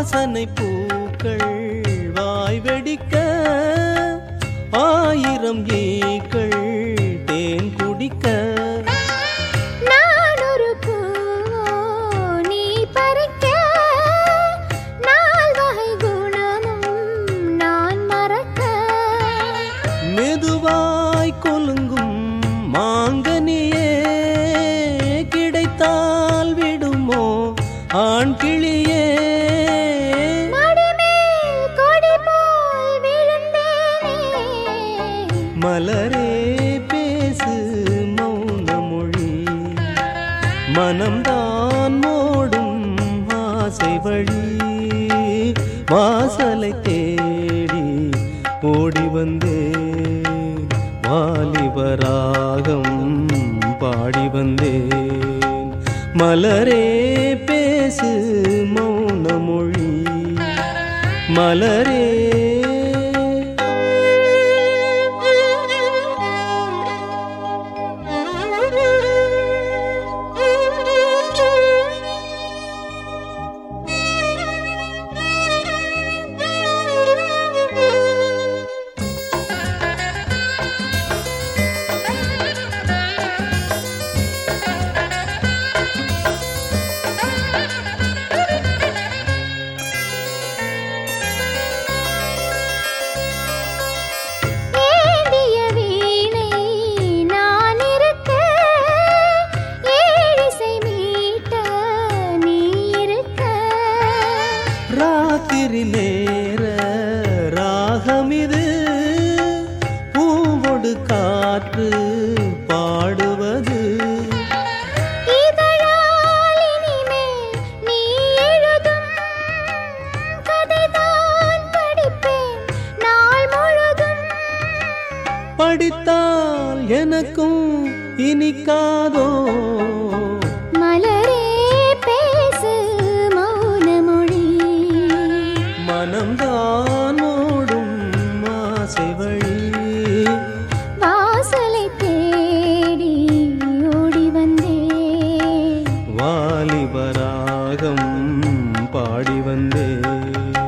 வாசனை பூக்கள் வாய் வெடிக்க ஆயிரம் ஈக்கள் தேன் குடிக்க நான் ஒரு பூவோ நீ பறிக்க நால் வகை குணமும் நான் மறக்க மெதுவாய் கொலுங்கும் மாங்கனியே கிடைத்தால் விடுமோ ஆண் கிளியே மடிமேல் கொடி போல் விழுந்தேனே மலரே பேசு மௌன மொழி மனம்தான் மோடும் ஆசை வழி வாசலை தேடி ஓடி வந்தேன் வாலிபராகம் பாடி வந்தேன் மலரே பேசு மௌன மொழி மலரே ஏந்திய வீணை நான் இருக்க ஏழிசை மீட்ட நீ இருக்க ராத்திரி நேர ராகமிது பூவொடு காற்று பாடுவது இதழால் இனிமேல் நீ எழுதும் கதைதான் படிப்பேன் நாள் முழுதும் படித்தால் எனக்கும் இனிக்காதோ மலரே பேசு மௌன மொழி மனம்தான் ஓடும் ஆசை வழி வாசலை தேடி ஓடி வந்தேன் வாலிபராகம் பாடி வந்தேன்